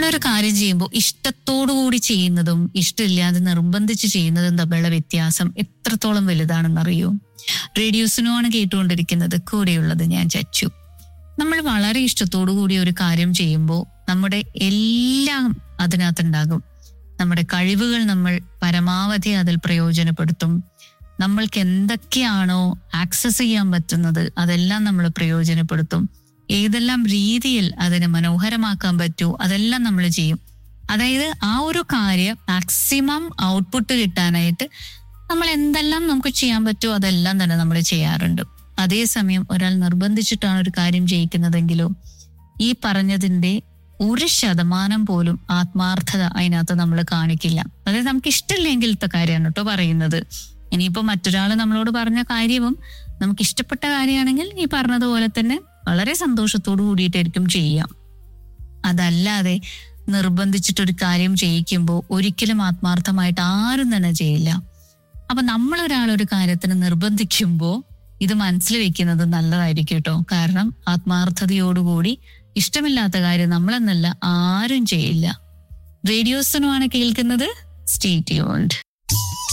നമ്മളൊരു കാര്യം ചെയ്യുമ്പോൾ ഇഷ്ടത്തോടു കൂടി ചെയ്യുന്നതും ഇഷ്ടമില്ലാതെ നിർബന്ധിച്ച് ചെയ്യുന്നതും തമ്മിലുള്ള വ്യത്യാസം എത്രത്തോളം വലുതാണെന്നറിയോ റേഡിയോസിനുമാണ് കേട്ടുകൊണ്ടിരിക്കുന്നത് കൂടെയുള്ളത് ഞാൻ ചച്ചു നമ്മൾ വളരെ ഇഷ്ടത്തോടു കൂടി ഒരു കാര്യം ചെയ്യുമ്പോൾ നമ്മുടെ എല്ലാം അതിനകത്തുണ്ടാകും നമ്മുടെ കഴിവുകൾ നമ്മൾ പരമാവധി അതിൽ പ്രയോജനപ്പെടുത്തും നമ്മൾക്ക് എന്തൊക്കെയാണോ ആക്സസ് ചെയ്യാൻ പറ്റുന്നത് അതെല്ലാം നമ്മൾ പ്രയോജനപ്പെടുത്തും ഏതെല്ലാം രീതിയിൽ അതിനെ മനോഹരമാക്കാൻ പറ്റൂ അതെല്ലാം നമ്മൾ ചെയ്യും അതായത് ആ ഒരു കാര്യം മാക്സിമം ഔട്ട്പുട്ട് കിട്ടാനായിട്ട് നമ്മൾ എന്തെല്ലാം നമുക്ക് ചെയ്യാൻ പറ്റുമോ അതെല്ലാം തന്നെ നമ്മൾ ചെയ്യാറുണ്ട് അതേസമയം ഒരാൾ നിർബന്ധിച്ചിട്ടാണ് ഒരു കാര്യം ചെയ്യിക്കുന്നതെങ്കിലോ ഈ പറഞ്ഞതിന്റെ ഒരു ശതമാനം പോലും ആത്മാർത്ഥത അതിനകത്ത് നമ്മൾ കാണിക്കില്ല അതായത് നമുക്ക് ഇഷ്ടമില്ലെങ്കിലത്തെ കാര്യമാണ് കേട്ടോ പറയുന്നത് ഇനിയിപ്പോ മറ്റൊരാൾ നമ്മളോട് പറഞ്ഞ കാര്യവും നമുക്ക് ഇഷ്ടപ്പെട്ട കാര്യമാണെങ്കിൽ ഈ പറഞ്ഞതുപോലെ തന്നെ വളരെ സന്തോഷത്തോടു കൂടിയിട്ടായിരിക്കും ചെയ്യാം അതല്ലാതെ നിർബന്ധിച്ചിട്ടൊരു കാര്യം ചെയ്യിക്കുമ്പോൾ ഒരിക്കലും ആത്മാർത്ഥമായിട്ട് ആരും തന്നെ ചെയ്യില്ല അപ്പൊ നമ്മൾ ഒരാൾ ഒരു കാര്യത്തിന് നിർബന്ധിക്കുമ്പോൾ ഇത് മനസ്സിൽ വെക്കുന്നത് നല്ലതായിരിക്കും കേട്ടോ കാരണം ആത്മാർത്ഥതയോടുകൂടി ഇഷ്ടമില്ലാത്ത കാര്യം നമ്മളെന്നല്ല ആരും ചെയ്യില്ല റേഡിയോസിനുമാണ് കേൾക്കുന്നത് സ്റ്റേറ്റ് യോണ്ട്